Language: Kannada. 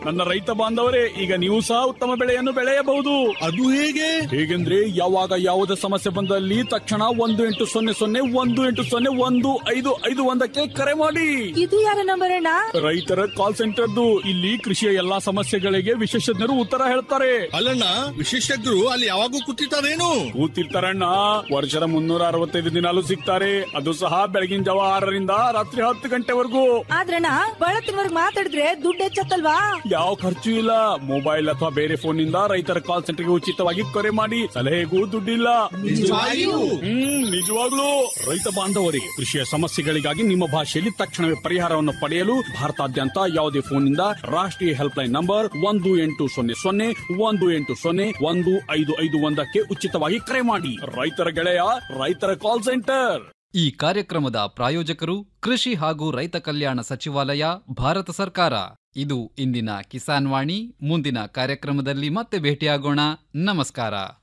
ನನ್ನ ರೈತ ಬಾಂಧವರೇ ಈಗ ನೀವು ಸಹ ಉತ್ತಮ ಬೆಳೆಯನ್ನು ಬೆಳೆಯಬಹುದು ಅದು ಹೇಗೆ ಹೇಗೆಂದ್ರೆ ಯಾವಾಗ ಯಾವುದೇ ಸಮಸ್ಯೆ ಬಂದಲ್ಲಿ ತಕ್ಷಣ ಒಂದು ಎಂಟು ಸೊನ್ನೆ ಸೊನ್ನೆ ಒಂದು ಎಂಟು ಸೊನ್ನೆ ಒಂದು ಐದು ಐದು ಒಂದಕ್ಕೆ ಕರೆ ಮಾಡಿ ಇದು ಯಾರ ನಂಬರ್ ಅಣ್ಣ ರೈತರ ಕಾಲ್ ಸೆಂಟರ್ದು ಇಲ್ಲಿ ಕೃಷಿಯ ಎಲ್ಲಾ ಸಮಸ್ಯೆಗಳಿಗೆ ವಿಶೇಷಜ್ಞರು ಉತ್ತರ ಹೇಳ್ತಾರೆ ಅಲ್ಲಣ್ಣ ವಿಶೇಷಜ್ಞರು ಅಲ್ಲಿ ಯಾವಾಗೂ ಕೂತಿರ್ತಾರೇನು ಕೂತಿರ್ತಾರಣ್ಣ ವರ್ಷದ ಮುನ್ನೂರ ಅರವತ್ತೈದು ದಿನಾಲು ಸಿಗ್ತಾರೆ ಅದು ಸಹ ಬೆಳಗಿನ ಜಾವ ಆರರಿಂದ ರಾತ್ರಿ ಹತ್ತು ಗಂಟೆವರೆಗೂ ಆದ್ರಣ್ಣ ಬಳತ್ತಿನವರ್ಗ್ ಮಾತಾಡಿದ್ರೆ ದುಡ್ಡು ಹೆಚ್ಚತ್ತಲ್ವಾ ಯಾವ ಖರ್ಚು ಇಲ್ಲ ಮೊಬೈಲ್ ಅಥವಾ ಬೇರೆ ಫೋನ್ ನಿಂದ ರೈತರ ಕಾಲ್ ಸೆಂಟರ್ಗೆ ಉಚಿತವಾಗಿ ಕರೆ ಮಾಡಿ ಸಲಹೆಗೂ ದುಡ್ಡಿಲ್ಲ ನಿಜವಾಗಿಯೂ? ಹ್ಮ್ ನಿಜವಾಗ್ಲೂ ರೈತ ಬಾಂಧವರಿಗೆ ಕೃಷಿಯ ಸಮಸ್ಯೆಗಳಿಗಾಗಿ ನಿಮ್ಮ ಭಾಷೆಯಲ್ಲಿ ತಕ್ಷಣವೇ ಪರಿಹಾರವನ್ನು ಪಡೆಯಲು ಭಾರತಾದ್ಯಂತ ಯಾವುದೇ ಫೋನ್ ನಿಂದ ರಾಷ್ಟ್ರೀಯ ಹೆಲ್ಪ್ ಲೈನ್ ನಂಬರ್ ಒಂದು ಎಂಟು ಸೊನ್ನೆ ಸೊನ್ನೆ ಒಂದು ಎಂಟು ಸೊನ್ನೆ ಒಂದು ಐದು ಐದು ಒಂದಕ್ಕೆ ಉಚಿತವಾಗಿ ಕರೆ ಮಾಡಿ ರೈತರ ಗೆಳೆಯ ರೈತರ ಕಾಲ್ ಸೆಂಟರ್ ಈ ಕಾರ್ಯಕ್ರಮದ ಪ್ರಾಯೋಜಕರು ಕೃಷಿ ಹಾಗೂ ರೈತ ಕಲ್ಯಾಣ ಸಚಿವಾಲಯ ಭಾರತ ಸರ್ಕಾರ ಇದು ಇಂದಿನ ಕಿಸಾನ್ ವಾಣಿ ಮುಂದಿನ ಕಾರ್ಯಕ್ರಮದಲ್ಲಿ ಮತ್ತೆ ಭೇಟಿಯಾಗೋಣ ನಮಸ್ಕಾರ